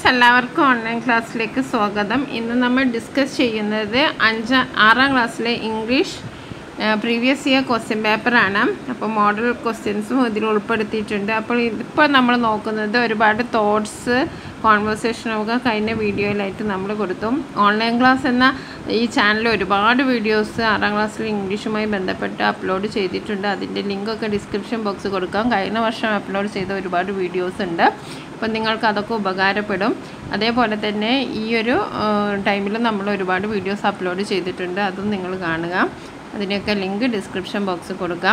എല്ലാവർക്കും ഓൺലൈൻ ക്ലാസ്സിലേക്ക് സ്വാഗതം ഇന്ന് നമ്മൾ ഡിസ്കസ് ചെയ്യുന്നത് അഞ്ചാം ആറാം ക്ലാസ്സിലെ ഇംഗ്ലീഷ് പ്രീവിയസ് ഇയർ ക്വസ്റ്റ്യൻ പേപ്പറാണ് അപ്പോൾ മോഡൽ ക്വസ്റ്റ്യൻസും ഇതിൽ ഉൾപ്പെടുത്തിയിട്ടുണ്ട് അപ്പോൾ ഇതിപ്പോൾ നമ്മൾ നോക്കുന്നത് ഒരുപാട് തോട്ട്സ് കോൺവെർസേഷനൊക്കെ കഴിഞ്ഞ വീഡിയോയിലായിട്ട് നമ്മൾ കൊടുത്തു ഓൺലൈൻ ക്ലാസ് എന്ന ഈ ചാനലിൽ ഒരുപാട് വീഡിയോസ് ആറാം ക്ലാസ്സിൽ ഇംഗ്ലീഷുമായി ബന്ധപ്പെട്ട് അപ്ലോഡ് ചെയ്തിട്ടുണ്ട് അതിൻ്റെ ലിങ്കൊക്കെ ഡിസ്ക്രിപ്ഷൻ ബോക്സ് കൊടുക്കാം കഴിഞ്ഞ വർഷം അപ്ലോഡ് ചെയ്ത ഒരുപാട് വീഡിയോസ് ഉണ്ട് അപ്പം നിങ്ങൾക്ക് അതൊക്കെ ഉപകാരപ്പെടും അതേപോലെ തന്നെ ഈ ഒരു ടൈമിൽ നമ്മൾ ഒരുപാട് വീഡിയോസ് അപ്ലോഡ് ചെയ്തിട്ടുണ്ട് അതും നിങ്ങൾ കാണുക അതിൻ്റെയൊക്കെ ലിങ്ക് ഡിസ്ക്രിപ്ഷൻ ബോക്സിൽ കൊടുക്കാം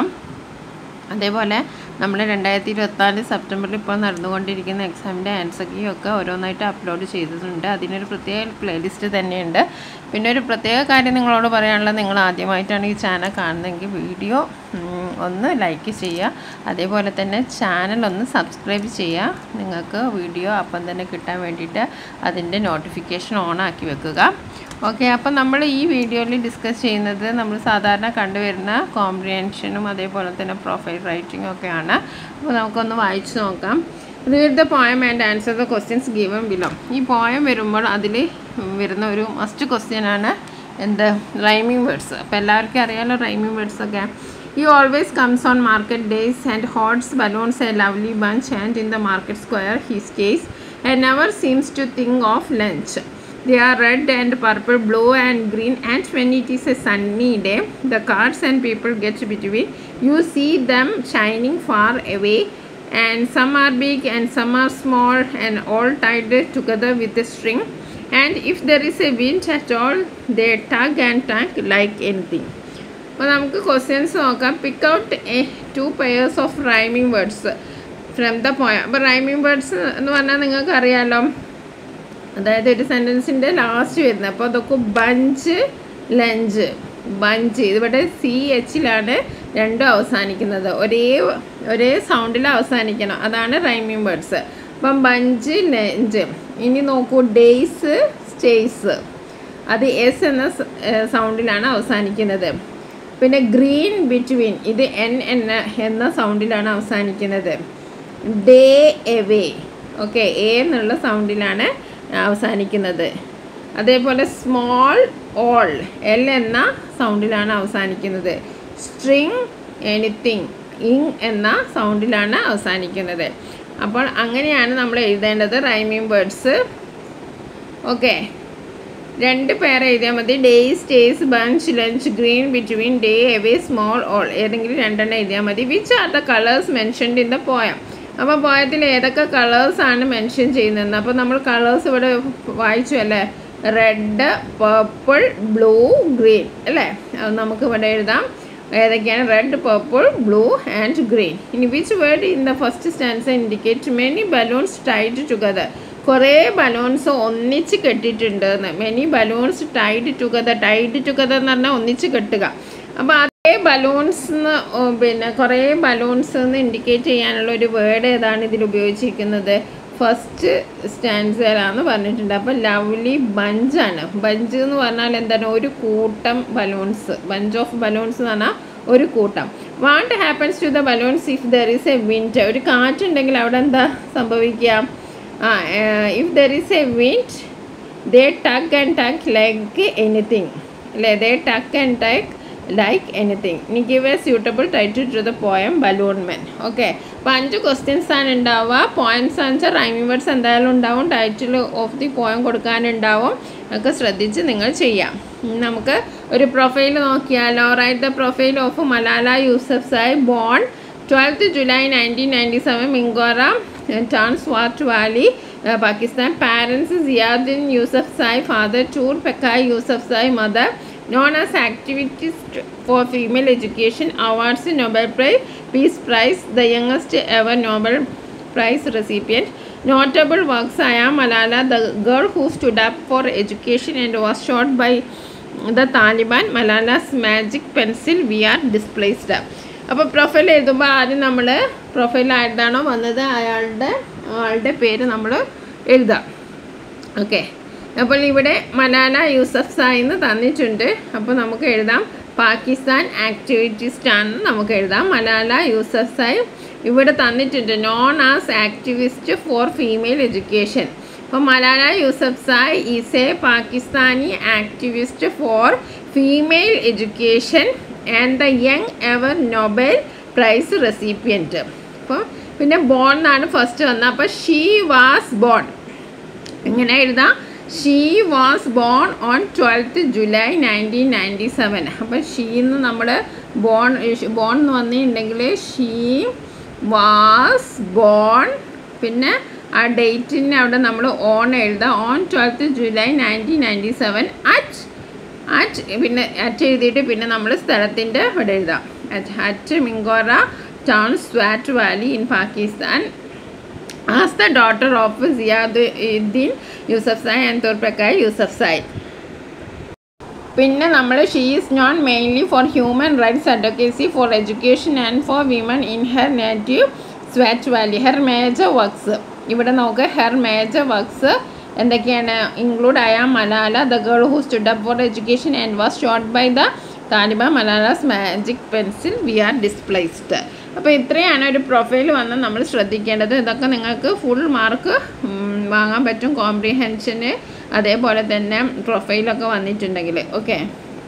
അതേപോലെ നമ്മൾ രണ്ടായിരത്തി ഇരുപത്തിനാല് സെപ്റ്റംബറിൽ ഇപ്പോൾ നടന്നുകൊണ്ടിരിക്കുന്ന എക്സാമിൻ്റെ ആൻസർ കീ ഒക്കെ ഓരോന്നായിട്ട് അപ്ലോഡ് ചെയ്തിട്ടുണ്ട് അതിനൊരു പ്രത്യേക പ്ലേലിസ്റ്റ് തന്നെയുണ്ട് പിന്നെ ഒരു പ്രത്യേക കാര്യം നിങ്ങളോട് പറയാനുള്ളത് നിങ്ങൾ ആദ്യമായിട്ടാണ് ഈ ചാനൽ കാണുന്നതെങ്കിൽ വീഡിയോ ഒന്ന് ലൈക്ക് ചെയ്യുക അതേപോലെ തന്നെ ചാനൽ ഒന്ന് സബ്സ്ക്രൈബ് ചെയ്യുക നിങ്ങൾക്ക് വീഡിയോ അപ്പം തന്നെ കിട്ടാൻ വേണ്ടിയിട്ട് അതിൻ്റെ നോട്ടിഫിക്കേഷൻ ഓൺ ആക്കി വെക്കുക ഓക്കെ അപ്പം നമ്മൾ ഈ വീഡിയോയിൽ ഡിസ്കസ് ചെയ്യുന്നത് നമ്മൾ സാധാരണ കണ്ടുവരുന്ന കോംപ്രിഹെൻഷനും അതേപോലെ തന്നെ പ്രൊഫൈൽ റൈറ്റിംഗും ഒക്കെയാണ് അപ്പോൾ നമുക്കൊന്ന് വായിച്ച് നോക്കാം read the poem and answer the questions given below ഈ പോയം വരുമ്പോൾ അതിൽ വരുന്ന ഒരു മസ്റ്റ് ക്വസ്റ്റ്യൻ ആണ് എന്ത് റൈമിംഗ് വേർഡ്സ് അപ്പോൾ എല്ലാവർക്കും അറിയാമല്ലോ റൈമിംഗ് വേർഡ്സ് ഒക്കെ He always comes on market days and hoards balloons a lovely bunch and in the market square he stays and never seems to think of lunch. They are red and purple, blue and green and when it is a sunny day, the cars and people get between. You see them shining far away and some are big and some are small and all tied together with a string. And if there is a wind at all, they tug and tug like anything. അപ്പോൾ നമുക്ക് questions നോക്കാം pick out a two pairs of rhyming words from the poem അപ്പോൾ rhyming words എന്ന് പറഞ്ഞാൽ നിങ്ങൾക്ക് അറിയാമല്ലോ അതായത് ഒരു സെൻറ്റൻസിൻ്റെ ലാസ്റ്റ് വരുന്നത് അപ്പോൾ അതൊക്കെ ബഞ്ച് ലഞ്ച് ബഞ്ച് ഇതിവിടെ സി എച്ചിലാണ് രണ്ടും അവസാനിക്കുന്നത് ഒരേ ഒരേ സൗണ്ടിൽ അവസാനിക്കണം അതാണ് റൈമിംഗ് വേർഡ്സ് അപ്പം ബഞ്ച് ലഞ്ച് ഇനി നോക്കൂ ഡേയ്സ് സ്റ്റേയ്സ് അത് എസ് എന്ന സൗണ്ടിലാണ് അവസാനിക്കുന്നത് പിന്നെ ഗ്രീൻ ബിറ്റ്വീൻ ഇത് എൻ എന്ന എന്ന സൗണ്ടിലാണ് അവസാനിക്കുന്നത് ഡേ എവേ ഓക്കെ എ എന്നുള്ള സൗണ്ടിലാണ് അവസാനിക്കുന്നത് അതേപോലെ സ്മോൾ ഓൾ എൽ എന്ന സൗണ്ടിലാണ് അവസാനിക്കുന്നത് സ്ട്രിങ് എനിത്തിങ് ഇങ് എന്ന സൗണ്ടിലാണ് അവസാനിക്കുന്നത് അപ്പോൾ അങ്ങനെയാണ് നമ്മൾ എഴുതേണ്ടത് റൈമിംഗ് വേർഡ്സ് ഓക്കെ രണ്ട് പേർ എഴുതിയാൽ മതി days days bunch lunch green between day away small all ഏതെങ്കിലും രണ്ടെണ്ണം എഴുതിയാൽ മതി which are the colours mentioned in the poem അപ്പോൾ പോയത്തിൽ ഏതൊക്കെ കളേഴ്സാണ് മെൻഷൻ ചെയ്യുന്നത് അപ്പോൾ നമ്മൾ കളേഴ്സ് ഇവിടെ വായിച്ചു അല്ലേ റെഡ് പർപ്പിൾ ബ്ലൂ ഗ്രീൻ അല്ലേ അത് നമുക്ക് ഇവിടെ എഴുതാം ഏതൊക്കെയാണ് red purple blue and green ഇനി which word in the first stanza indicate many balloons tied together കുറേ ബലൂൺസ് ഒന്നിച്ച് കെട്ടിയിട്ടുണ്ട് എന്ന് many balloons tied together tied together എന്ന് പറഞ്ഞാൽ ഒന്നിച്ച് കെട്ടുക അപ്പോൾ അതേ ബലൂൺസ് പിന്നെ കുറേ ബലൂൺസ് എന്ന് ഇൻഡിക്കേറ്റ് ചെയ്യാനുള്ള ഒരു വേർഡ് ഏതാണ് ഇതിൽ ഉപയോഗിച്ചിരിക്കുന്നത് ഫസ്റ്റ് സ്റ്റാൻഡേർഡാന്ന് പറഞ്ഞിട്ടുണ്ട് അപ്പോൾ ലവ്ലി ബഞ്ചാണ് ബഞ്ച് എന്ന് പറഞ്ഞാൽ എന്താണ് ഒരു കൂട്ടം ബലൂൺസ് ബഞ്ച് ഓഫ് ബലൂൺസ് എന്ന് പറഞ്ഞാൽ ഒരു കൂട്ടം what happens to the balloons if there is a wind ഒരു കാറ്റുണ്ടെങ്കിൽ അവിടെ എന്താ സംഭവിക്കുക ആ if there is a wind they tug and tug like anything അല്ലേ they tug and tug like anything ഇനി give a suitable title to the poem balloon man okay അപ്പോൾ അഞ്ച് ക്വസ്റ്റ്യൻസ് ആണ് ഉണ്ടാവുക പോയിൻറ്റ്സ് അഞ്ച് റൈമിംഗ് വേർഡ്സ് എന്തായാലും ഉണ്ടാവും title of the poem കൊടുക്കാനുണ്ടാവും ഒക്കെ ശ്രദ്ധിച്ച് നിങ്ങൾ ചെയ്യാം നമുക്ക് ഒരു പ്രൊഫൈൽ നോക്കിയാലോ write the profile of Malala Yousafzai born twelfth July nineteen ninety seven Mingora ട്രാൻസ്വാർട്ട് valley Pakistan parents Ziauddin Yousafzai father Tor Pekai Yousafzai mother known as activist for female education awards nobel prize peace prize the youngest ever nobel prize recipient notable works i am malala the girl who stood up for education and was shot by the taliban malala's magic pencil we are displaced അപ്പോൾ profile എഴുതുമ്പോൾ ആദ്യം നമ്മൾ profile ആരുതാണോ വന്നത് അയാളുടെ ആളുടെ പേര് നമ്മൾ എഴുതാം ഓക്കെ അപ്പോൾ ഇവിടെ മലാല യൂസഫ് സായ് എന്ന് തന്നിട്ടുണ്ട് അപ്പോൾ നമുക്ക് എഴുതാം പാകിസ്ഥാൻ ആക്ടിവിറ്റിസ്റ്റ് ആണെന്ന് നമുക്ക് എഴുതാം മലാല യൂസഫ് സായ് ഇവിടെ തന്നിട്ടുണ്ട് known as activist for female education അപ്പോൾ Malala Yousafzai is a Pakistani activist for female education and the young ever Nobel prize recipient അപ്പോൾ പിന്നെ ബോൺ എന്നാണ് ഫസ്റ്റ് വന്നത് അപ്പോൾ ഷീ വാസ് ബോൺ ഇങ്ങനെ എഴുതാം she was born on twelfth July nineteen ninety seven അപ്പം ഷീന്ന് നമ്മൾ ബോൺ ബോൺ എന്ന് വന്നിട്ടുണ്ടെങ്കിൽ ഷീ വാസ് ബോൺ പിന്നെ ആ ഡേറ്റിന് അവിടെ നമ്മൾ ഓൺ എഴുതാം on twelfth July nineteen ninety seven at at പിന്നെ അറ്റ് എഴുതിയിട്ട് പിന്നെ നമ്മൾ സ്ഥലത്തിൻ്റെ ഇവിടെ എഴുതാം at at Mingora town Swat valley in Pakistan as the daughter of Ziauddin Yousafzai and Tor Pekai Yousafzai പിന്നെ നമ്മൾ she is known mainly for human rights advocacy for education and for women in her native Swat valley her major works ഇവിടെ നോക്ക് her major works എന്തൊക്കെയാണ് include ആയ Malala the girl who stood up for education and was shot by the Taliban Malala's magic pencil we are displaced അപ്പോൾ ഇത്രയാണ് ഒരു profile വന്ന് നമ്മൾ ശ്രദ്ധിക്കേണ്ടത് ഇതൊക്കെ നിങ്ങൾക്ക് ഫുൾ മാർക്ക് വാങ്ങാൻ പറ്റും കോംപ്രിഹെൻഷന് അതേപോലെ തന്നെ പ്രൊഫൈലൊക്കെ വന്നിട്ടുണ്ടെങ്കിൽ ഓക്കെ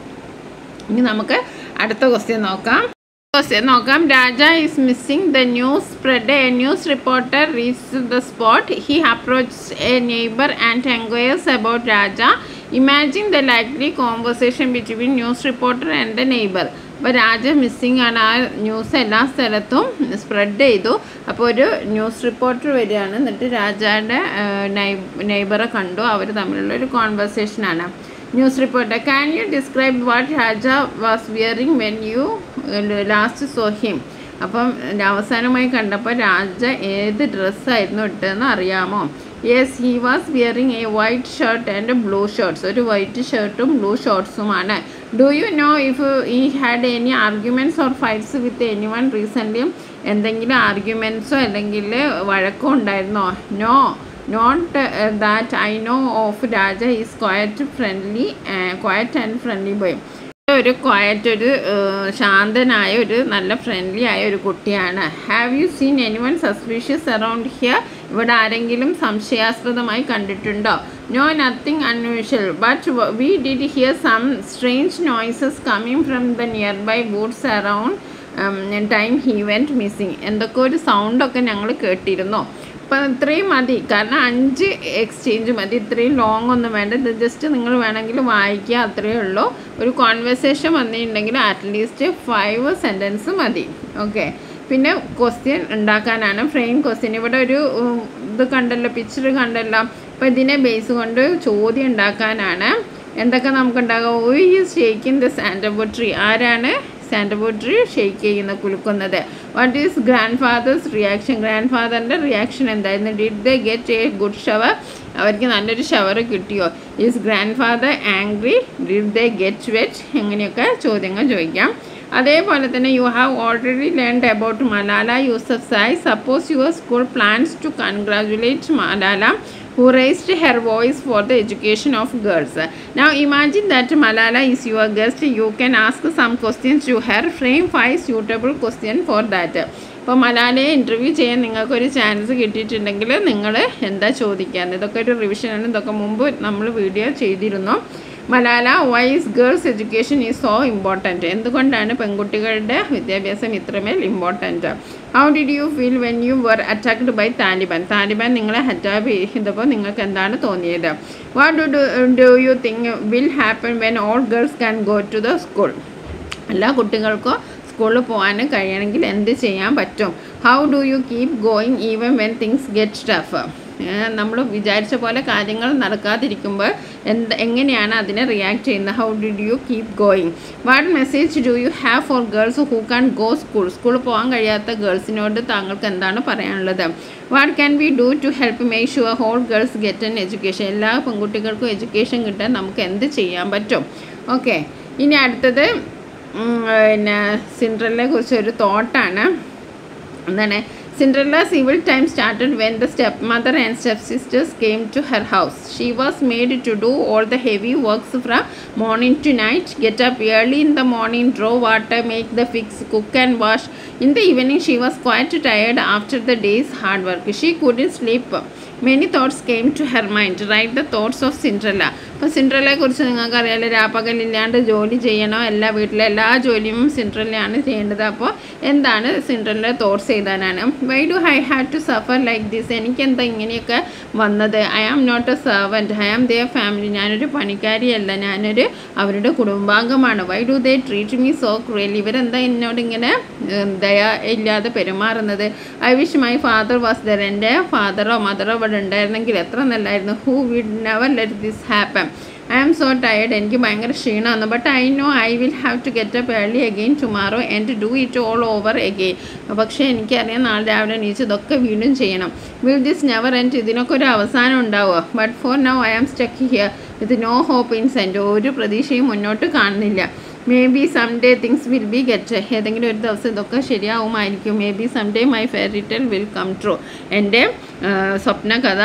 ഇനി നമുക്ക് അടുത്ത ക്വസ്റ്റ്യൻ നോക്കാം ക്വസ്റ്റ്യൻ നോക്കാം Raja is missing the news spread a news reporter reach the spot he approach a neighbour and enquires about Raja imagine the likely conversation between news reporter and the neighbour അപ്പോൾ Raja missing ആണ് ആ news എല്ലാ സ്ഥലത്തും spread ചെയ്തു അപ്പോൾ ഒരു news reporter വരികയാണ് എന്നിട്ട് രാജയുടെ നെയ്ബറെ കണ്ടു അവർ തമ്മിലുള്ള ഒരു കോൺവെർസേഷനാണ് news reporter can you describe what Raja was wearing when you last saw him അപ്പം അവസാനമായി കണ്ടപ്പോൾ രാജ ഏത് ഡ്രസ്സായിരുന്നു ഇട്ടതെന്ന് അറിയാമോ yes he was wearing a white shirt and blue shirts ഒരു വൈറ്റ് ഷർട്ടും ബ്ലൂ ഷോർട്ട്സുമാണ് do you know if he had any arguments or fights with anyone recently എന്തെങ്കിലും ആർഗ്യുമെൻറ്റ്സോ അല്ലെങ്കിൽ വഴക്കോ ഉണ്ടായിരുന്നോ no not that I know of Raja is quiet friendly quiet and friendly boy ഒരു ക്വയറ്റ് ഒരു ശാന്തനായ ഒരു നല്ല ഫ്രണ്ട്ലി ആയ ഒരു കുട്ടിയാണ് have you seen anyone suspicious around here ഇവിടെ ആരെങ്കിലും സംശയാസ്പദമായി കണ്ടിട്ടുണ്ടോ no nothing unusual but we did hear some strange noises coming from the nearby woods around time he went missing എന്തൊക്കെ ഒരു സൗണ്ടൊക്കെ ഞങ്ങൾ കേട്ടിരുന്നു അപ്പം ഇത്രയും മതി കാരണം അഞ്ച് എക്സ്ചേഞ്ച് മതി ഇത്രയും ലോങ് ഒന്നും വേണ്ട ഇത് ജസ്റ്റ് നിങ്ങൾ വേണമെങ്കിൽ വായിക്കുക അത്രയേ ഉള്ളൂ ഒരു കോൺവെർസേഷൻ വന്നിട്ടുണ്ടെങ്കിൽ അറ്റ്ലീസ്റ്റ് ഫൈവ് സെൻറ്റൻസ് മതി ഓക്കെ പിന്നെ ക്വസ്റ്റ്യൻ ഉണ്ടാക്കാനാണ് ഫ്രെയിം ക്വസ്റ്റ്യൻ ഇവിടെ ഒരു ഇത് കണ്ടല്ലോ പിക്ചർ കണ്ടല്ലോ അപ്പോൾ ഇതിനെ ബേസ് കൊണ്ട് ചോദ്യം ഉണ്ടാക്കാനാണ് എന്തൊക്കെ നമുക്ക് ഉണ്ടാകാം ഓ ഈസ് ഷേക്കിംഗ് ദ സാൻഡബോട്രി ആരാണ് സാൻഡബോട്രി ഷെയ്ക്ക് ചെയ്യുന്ന കുലുക്കുന്നത് what is grandfather's reaction ഗ്രാൻഡ് ഫാദറിൻ്റെ റിയാക്ഷൻ എന്തായിരുന്നു did they get a good shower അവർക്ക് നല്ലൊരു ഷവർ കിട്ടിയോ is grandfather angry did they get wet എങ്ങനെയൊക്കെ ചോദ്യങ്ങൾ ചോദിക്കാം അതേപോലെ തന്നെ you have already learned about Malala Yousafzai suppose your school plans to congratulate Malala who raised her voice for the education of girls. Now imagine that Malala is your guest. You can ask some questions to her. Frame five suitable question for that. അപ്പോൾ മലാലയെ interview ചെയ്യാൻ നിങ്ങൾക്കൊരു chance കിട്ടിയിട്ടുണ്ടെങ്കിൽ നിങ്ങൾ എന്താ ചോദിക്കാൻ ഇതൊക്കെ ഒരു റിവിഷനാണ് ഇതൊക്കെ മുമ്പ് നമ്മൾ വീഡിയോ ചെയ്തിരുന്നു Malala why's girls education is so important എന്തുകൊണ്ടാണ് പെൺകുട്ടികളുടെ വിദ്യാഭ്യാസം ഇത്രമേൽ important how did you feel when you were attacked by Taliban Taliban നിങ്ങളെ അറ്റാക്ക് ചെയ്തപ്പോൾ നിങ്ങൾക്ക് എന്താണ് തോന്നിയത് what do do you think will happen when all girls can go to the school എല്ലാ കുട്ടികൾക്കും സ്കൂളിൽ പോകാൻ കഴിയണമെങ്കിൽ എന്ത് ചെയ്യാൻ പറ്റും how do you keep going even when things get സ്റ്റഫ് നമ്മൾ വിചാരിച്ച പോലെ കാര്യങ്ങൾ നടക്കാതിരിക്കുമ്പോൾ എന്ത് എങ്ങനെയാണ് അതിനെ റിയാക്ട് ചെയ്യുന്നത് how did you keep going what message do you have for girls who can go school സ്കൂളിൽ പോകാൻ കഴിയാത്ത ഗേൾസിനോട് താങ്കൾക്ക് എന്താണ് പറയാനുള്ളത് what can we do to help make sure whole girls get an education എല്ലാ പെൺകുട്ടികൾക്കും എഡ്യൂക്കേഷൻ കിട്ടാൻ നമുക്ക് എന്ത് ചെയ്യാൻ പറ്റും ഓക്കെ ഇനി അടുത്തത് പിന്നെ സിൻഡ്രലിനെ കുറിച്ച് ഒരു തോട്ടാണ് എന്താണ് Cinderella's evil time started when the stepmother and stepsisters came to her house. She was made to do all the heavy works from morning to night, get up early in the morning, draw water, make the fix, cook and wash. In the evening, she was quite tired after the day's hard work. She couldn't sleep. Many thoughts came to her mind write the thoughts of Cinderella അപ്പോൾ സിൻഡ്രല്ലയെ കുറിച്ച് നിങ്ങൾക്ക് അറിയാലോ രാപ്പകലില്ലാണ്ട് ജോലി ചെയ്യണോ എല്ലാ വീട്ടിലെ എല്ലാ ജോലിയും സിൻഡ്രല്ലയാണ് ചെയ്യേണ്ടത് അപ്പോൾ എന്താണ് സിൻഡ്രല്ല തോട്ട്സ് എഴുതാനാണ് why do I have to suffer like this എനിക്കെന്താ ഇങ്ങനെയൊക്കെ വന്നത് I am not a servant I am their family ഞാനൊരു പണിക്കാരിയല്ല ഞാനൊരു അവരുടെ കുടുംബാംഗമാണ് why do they treat me so cruel ഇവരെന്താ എന്നോട് ഇങ്ങനെ ഉം, ദയ ഇല്ലാതെ പെരുമാറുന്നത് I wish my father was there എൻ്റെ ഫാദറോ മദറോ ഇവിടെ ഉണ്ടായിരുന്നെങ്കിൽ എത്ര നല്ലായിരുന്നു who would never let this happen I am so tired എനിക്ക് ഭയങ്കര ക്ഷീണമാണ് but I know I will have to get up early again tomorrow and do it all over again പക്ഷേ എനിക്കറിയാം നാളെ രാവിലെ എണീച്ച് ഇതൊക്കെ വീണ്ടും ചെയ്യണം വിൽ ദിസ് നെവർ എൻഡ് ഇതിനൊക്കെ ഒരു അവസാനം ഉണ്ടാവുക but for now I am stuck here with no hope in sight ഒരു പ്രതീക്ഷയും മുന്നോട്ട് കാണുന്നില്ല maybe someday things will be get ഏതെങ്കിലും ഒരു ദിവസം ഇതൊക്കെ ശരിയാവുമായിരിക്കും maybe someday my fairytale will come true എൻ്റെ ആ, സ്വപ്നകഥ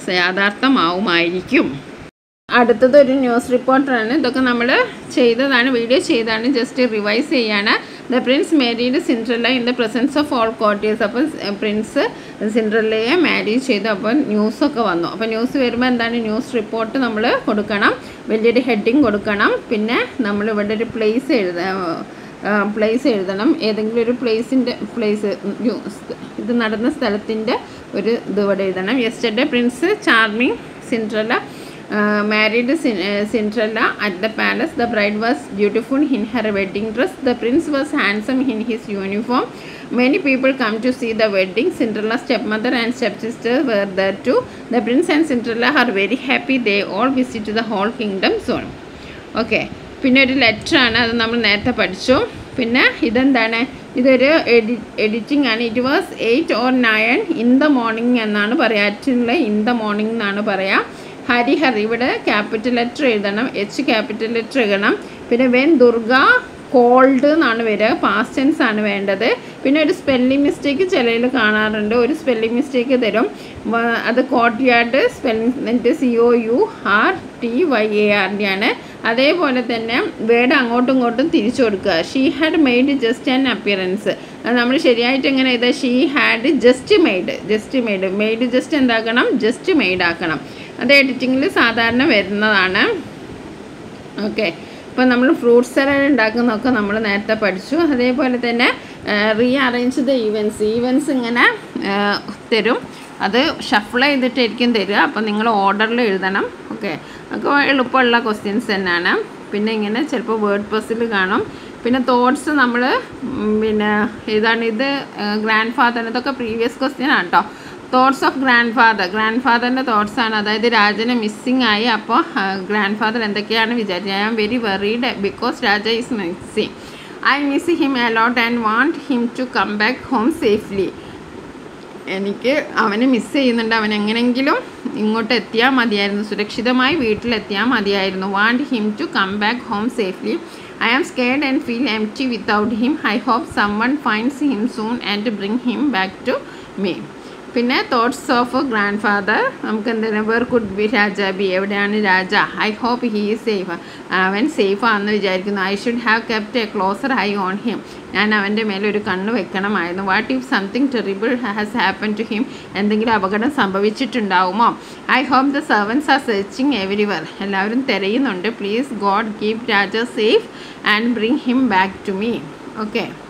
യാഥാർത്ഥമാവുമായിരിക്കും അടുത്തത് ഒരു ന്യൂസ് റിപ്പോർട്ടറാണ് ഇതൊക്കെ നമ്മൾ ചെയ്തതാണ് വീഡിയോ ചെയ്താണ് ജസ്റ്റ് റിവൈസ് ചെയ്യാണ് the prince married Cinderella in the presence of all courtiers അപ്പോൾ പ്രിൻസ് സിൻഡ്രല്ലയെ മാരേജ് ചെയ്തു അപ്പോൾ ന്യൂസൊക്കെ വന്നു അപ്പോൾ ന്യൂസ് വരുമ്പോൾ എന്താണ് ന്യൂസ് റിപ്പോർട്ട് നമ്മൾ കൊടുക്കണം വലിയൊരു ഹെഡിങ് കൊടുക്കണം പിന്നെ നമ്മൾ ഇവിടെ ഒരു പ്ലേസ് എഴുതാം പ്ലേസ് എഴുതണം ഏതെങ്കിലും ഒരു പ്ലേസിൻ്റെ പ്ലേസ് ഇത് നടന്ന സ്ഥലത്തിൻ്റെ ഒരു ഇത് ഇവിടെ എഴുതണം yesterday prince charming Cinderella married Cinderella at the palace the bride was beautiful in her wedding dress the prince was handsome in his uniform many people come to see the wedding Cinderella stepmother and stepsister were there too the prince and Cinderella are very happy they all visit the whole kingdom soon okay പിന്നെ ഒരു letter ആണ് അത് നമ്മൾ നേരത്തെ പഠിച്ചു പിന്നെ ഇതെന്താണ് ഇതൊരു എഡി എഡിറ്റിംഗ് ആണ് it was eight or nine in the morning എന്നാണ് പറയുക അറ്റിനുള്ള ഇൻ ദ മോർണിംഗ് എന്നാണ് പറയുക ഹരിഹർ ഇവിടെ ക്യാപിറ്റൽ ലെറ്റർ എഴുതണം എച്ച് ക്യാപിറ്റൽ ലെറ്റർ എഴുതണം പിന്നെ വെൻ ദുർഗ കോൾഡ് എന്നാണ് വരിക പാസ്റ്റ് ടെൻസ് ആണ് വേണ്ടത് പിന്നെ ഒരു സ്പെല്ലിംഗ് മിസ്റ്റേക്ക് ചിലതിൽ കാണാറുണ്ട് ഒരു സ്പെല്ലിംഗ് മിസ്റ്റേക്ക് തരും വ- അത് courtyard spelling C O U R T Y A R D ആണ് അതേപോലെ തന്നെ വേർഡ് അങ്ങോട്ടും ഇങ്ങോട്ടും തിരിച്ചു കൊടുക്കുക she had made just an appearance അത് നമ്മൾ ശരിയായിട്ട് എങ്ങനെ ചെയ്താൽ she had just made just made made just എന്താക്കണം ജസ്റ്റ് മെയ്ഡ് ആക്കണം അത് എഡിറ്റിങ്ങിൽ സാധാരണ വരുന്നതാണ് ഓക്കെ ഇപ്പോൾ നമ്മൾ ഫ്രൂട്ട് സലാഡ് ഉണ്ടാക്കുന്നതൊക്കെ നമ്മൾ നേരത്തെ പഠിച്ചു അതേപോലെ തന്നെ rearrange the evens evens ഇങ്ങനെ ആ, തരും അത് ഷഫിൾ ചെയ്തിട്ടായിരിക്കും തരിക അപ്പോൾ നിങ്ങൾ ഓർഡറിൽ എഴുതണം ഓക്കെ ഒക്കെ എളുപ്പമുള്ള ക്വസ്റ്റ്യൻസ് തന്നെയാണ് പിന്നെ ഇങ്ങനെ ചിലപ്പോൾ വേർഡ് പസിൽ കാണും പിന്നെ തോട്ട്സ് നമ്മൾ പിന്നെ ഇതാണ് ഇത് ഗ്രാൻഡ് ഫാദർ ഇതൊക്കെ പ്രീവിയസ് ക്വസ്റ്റ്യൻ ആണ് കേട്ടോ thoughts of grandfather grand ഫാദറിൻ്റെ തോട്ട്സ് ആണ് അതായത് രാജന് മിസ്സിങ് ആയി അപ്പോൾ ഗ്രാൻഡ് ഫാദർ എന്തൊക്കെയാണ് വിചാരിച്ചത് I am very worried because Raja is missing I miss him a lot and want him to come back home safely എനിക്ക് അവനെ മിസ് ചെയ്യുന്നുണ്ട് അവൻ എങ്ങനെങ്കിലും ഇങ്ങോട്ട് എത്തിയാൽ മതിയായിരുന്നു സുരക്ഷിതമായി വീട്ടിലെത്തിയാൽ മതിയായിരുന്നു want him to come back home safely I am scared and feel empty without him I hope someone finds him soon and bring him back to me പിന്നെ തോട്ട്സ് ഓഫ് ഗ്രാൻഡ് ഫാദർ നമുക്ക് എന്താണ് where could be Raja be എവിടെയാണ് Raja I hope he is safe അവൻ safe ആണെന്ന് വിചാരിക്കുന്നു I should have kept a closer eye on him ഞാൻ അവൻ്റെ മേലെ ഒരു കണ്ണ് വെക്കണമായിരുന്നു what if something terrible has happen to him എന്തെങ്കിലും അപകടം സംഭവിച്ചിട്ടുണ്ടാവുമോ I hope the servants are searching everywhere എല്ലാവരും തിരയുന്നുണ്ട് please God keep Raja safe and bring him back to me okay